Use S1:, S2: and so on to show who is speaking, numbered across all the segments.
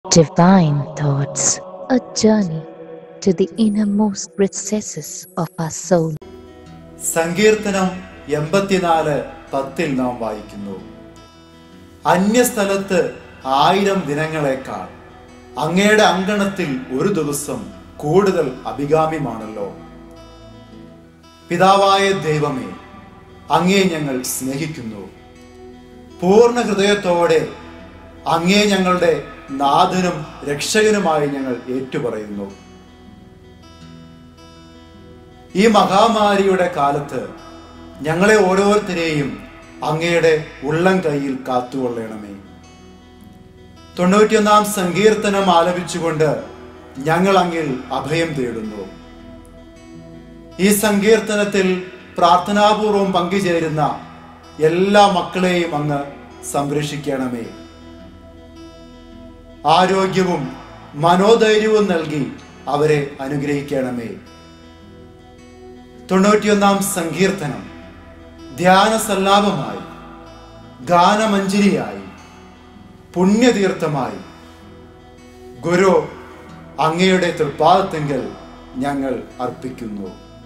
S1: Divine Thoughts, a journey to the innermost recesses of our soul.
S2: സങ്കീർത്തനം എൺപത്തിനാല് പത്തിൽ നാം വായിക്കുന്നു അന്യസ്ഥലത്ത് ആയിരം ദിനങ്ങളെക്കാൾ അങ്ങയുടെ അങ്കണത്തിൽ ഒരു ദിവസം കൂടുതൽ അഭികാമ്യമാണല്ലോ പിതാവായ ദൈവമേ അങ്ങേ ഞങ്ങൾ സ്നേഹിക്കുന്നു പൂർണ്ണ ഹൃദയത്തോടെ അങ്ങേ ഞങ്ങളുടെ നാഥനും രക്ഷകനുമായി ഞങ്ങൾ ഏറ്റുപറയുന്നു ഈ മഹാമാരിയുടെ കാലത്ത് ഞങ്ങളെ ഓരോരുത്തരെയും അങ്ങയുടെ ഉള്ളം കയ്യിൽ കാത്തുകൊള്ളണമേ തൊണ്ണൂറ്റിയൊന്നാം സങ്കീർത്തനം ആലപിച്ചുകൊണ്ട് ഞങ്ങൾ അങ്ങിൽ അഭയം തേടുന്നു ഈ സങ്കീർത്തനത്തിൽ പ്രാർത്ഥനാപൂർവം പങ്കുചേരുന്ന എല്ലാ മക്കളെയും അങ്ങ് സംരക്ഷിക്കണമേ ആരോഗ്യവും മനോധൈര്യവും നൽകി അവരെ അനുഗ്രഹിക്കണമേ തൊണ്ണൂറ്റിയൊന്നാം സങ്കീർത്തനം ധ്യാന സല്ലാപമായി ഗാനമഞ്ജരിയായി പുണ്യതീർത്ഥമായി ഗുരു അങ്ങയുടെ തൃപ്പാദത്തെങ്കിൽ ഞങ്ങൾ അർപ്പിക്കുന്നു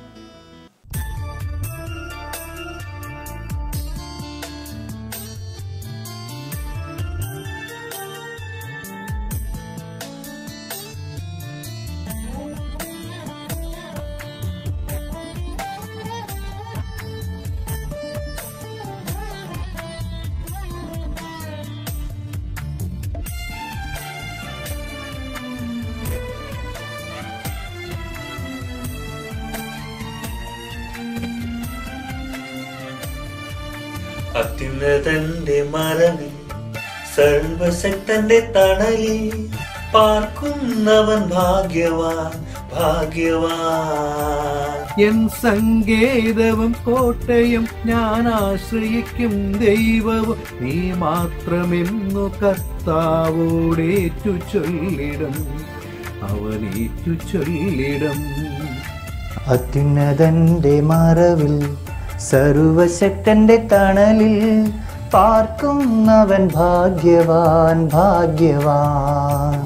S3: അത്യുന്നതന്റെ മറവിൽ സർവശക്തന്റെ തണലിൽ പാർക്കുന്നവൻ ഭാഗ്യവാൻ ഭാഗ്യവാൻ
S4: എൻ സങ്കേതവും കോട്ടയും ഞാൻ ആശ്രയിക്കും ദൈവവും നീ മാത്രമെന്നു കർത്താവോടേറ്റു ചൊല്ലിടും അവനേറ്റു ചൊല്ലിടും
S5: അത്യുന്നതന്റെ മറവിൽ സർവശക്തന്റെ തണലിൽ പാർക്കുന്നവൻ ഭാഗ്യവാൻ ഭാഗ്യവാൻ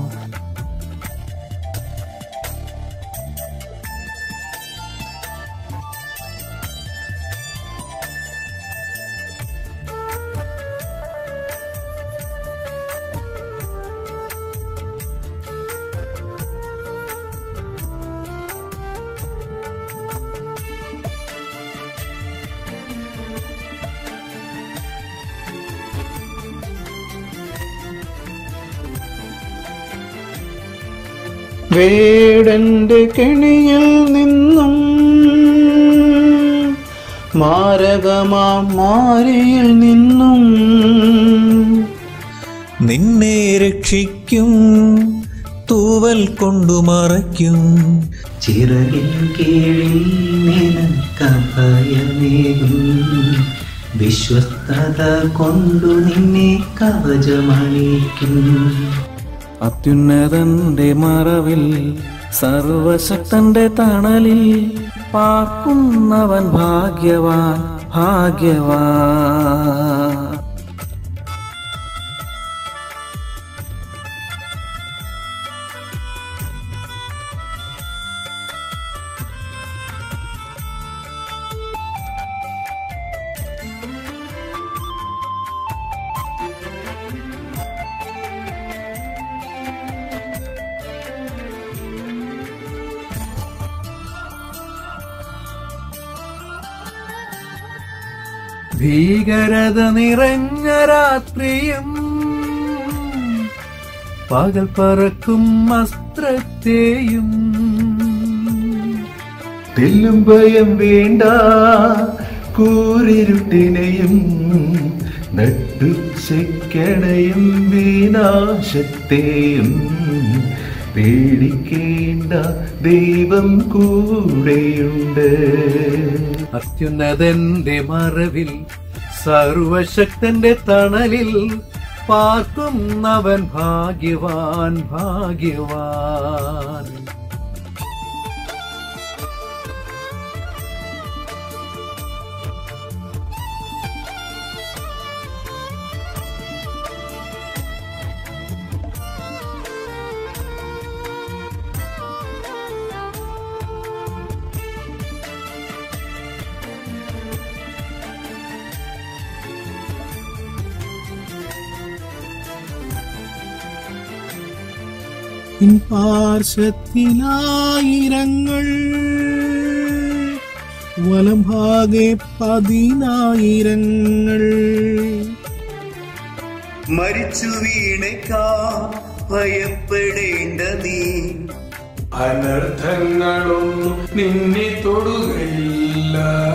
S6: വേടന്റെ കെണിയിൽ നിന്നും മാരകമാം മാരിയിൽ നിന്നും
S7: നിന്നെ രക്ഷിക്കും തൂവൽ കൊണ്ടു മറയ്ക്കും
S3: ചിറകിൻ കീഴിൽ നിനക്കഭയമേകും വിശ്വസ്തത കൊണ്ടു നിന്നെ കവചമണിക്കും
S4: അത്യുന്നതന്റെ മറവിൽ സർവശക്തന്റെ തണലിൽ പാർക്കുന്നവൻ ഭാഗ്യവാൻ ഭാഗ്യവാൻ ഭീകരത നിറഞ്ഞ രാത്രിയും പകൽ പറക്കും അസ്ത്രത്തെയും
S6: തെല്ലും ഭയം വേണ്ട കൂരിരുട്ടിനെയും നട്ടുച്ചക്കണയും വിനാശത്തെയും പേടിക്കേണ്ട ദൈവം കൂടെയുണ്ട്
S4: അത്യുന്നതന്റെ മറവിൽ സർവശക്തന്റെ തണലിൽ പാർക്കുന്നവൻ ഭാഗ്യവാൻ ഭാഗ്യവാൻ
S8: നിൻ പാർശ്വത്തിലായിരങ്ങൾ വലം ഭാഗെ പതിനായിരങ്ങൾ
S3: മരിച്ചു വീണേക്കാ ഭയപ്പെടേണ്ട നീ
S6: അനർത്ഥങ്ങളൊന്നും നിന്നെ തൊടുകയില്ല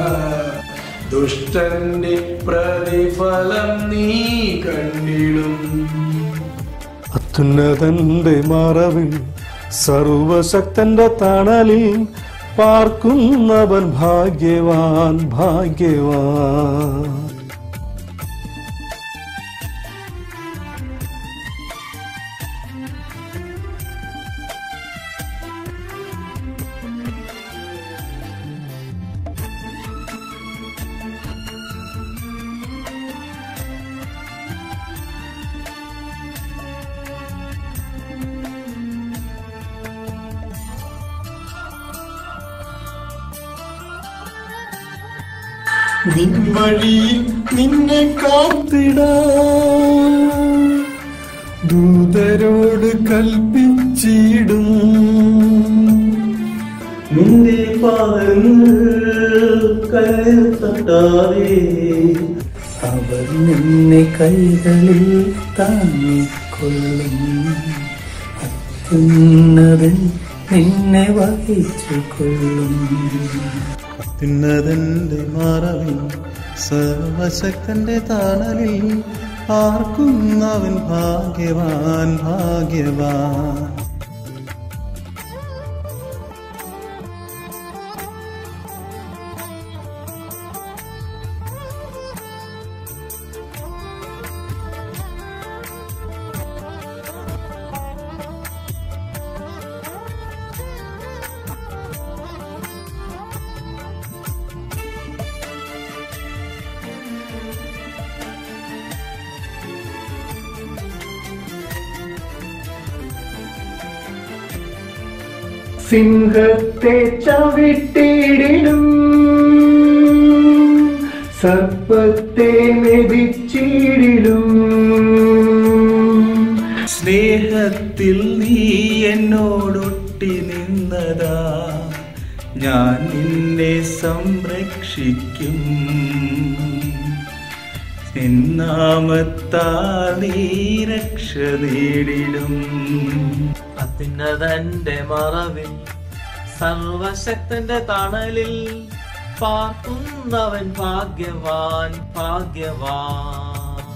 S6: ദുഷ്ടന്റെ പ്രതിഫലം നീ കണ്ടിടും
S8: അത്യുന്നതന്റെ മറവിൽ സർവശക്തന്റെ തണലിൽ പാർക്കുന്നവൻ ഭാഗ്യവാൻ ഭാഗ്യവാൻ നിൻ വഴിയിൽ നിന്നെ കാത്തിടാൻ ദൂതരോട് കൽപ്പിച്ചിടും
S3: നിന്റെ പാദങ്ങൾ കയർ തട്ടാതെ അവർ നിന്നെ കൈകളിൽ താങ്ങിക്കൊള്ളും അത്യുന്നതൻ നിന്നെ വഹിച്ചു കൊള്ളും
S8: അത്യുന്നതന്റെ മറവിൽ സർവശക്തന്റെ തണലിൽ പാർക്കുന്നവൻ ഭാഗ്യവാൻ ഭാഗ്യവാൻ
S6: സിംഹത്തെ ചവിട്ടിയിടും സർപ്പത്തെ മെതിച്ചിടിലും
S3: സ്നേഹത്തിൽ നീ എന്നോടൊട്ടി നിന്നതാ ഞാൻ നിന്നെ സംരക്ഷിക്കും നിന്നാമത്താൽ നീ രക്ഷ നേടിടും
S9: അത്യുന്നതന്റെ മറവിൽ സർവശക്തന്റെ തണലിൽ പാർക്കുന്നവൻ ഭാഗ്യവാൻ ഭാഗ്യവാൻ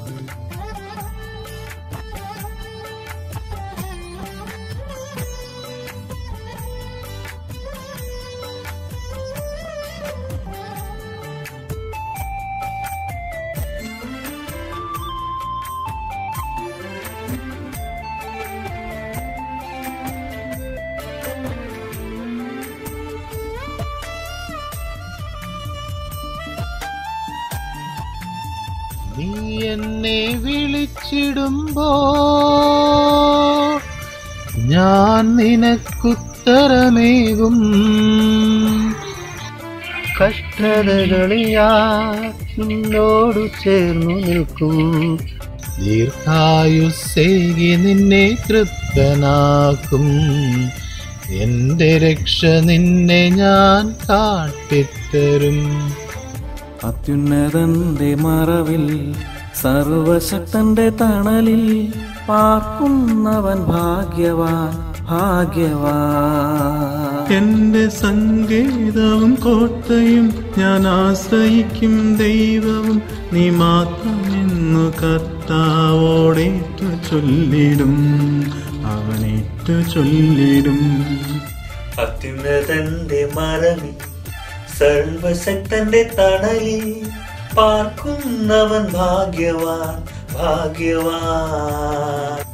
S8: നീ എന്നെ വിളിച്ചിടുമ്പോ ഞാൻ നിനക്കുത്തരമേകും കഷ്ടതകളിൽ ഞാൻ നിന്നോടു ചേർന്നു നിൽക്കും ദീർഘായുസേകി നിന്നെ തൃപ്തനാക്കും എന്റെ രക്ഷ നിന്നെ ഞാൻ കാട്ടിത്തരും
S3: അത്യുന്നതന്റെ മറവിൽ സർവശക്തന്റെ തണലിൽ പാർക്കുന്നവൻ ഭാഗ്യവാൻ ഭാഗ്യവാൻ
S8: എന്റെ സങ്കേതവും കോട്ടയും ഞാൻ ആശ്രയിക്കും ദൈവവും നീ മാത്രമെന്നു കർത്താവോടേറ്റു ചൊല്ലിടും അവനേറ്റു ചൊല്ലിടും
S3: അത്യുന്നതന്റെ മറവിൽ സർവശക്തന്റെ തണലിൽ പാർക്കുന്നവൻ ഭാഗ്യവാൻ ഭാഗ്യവാൻ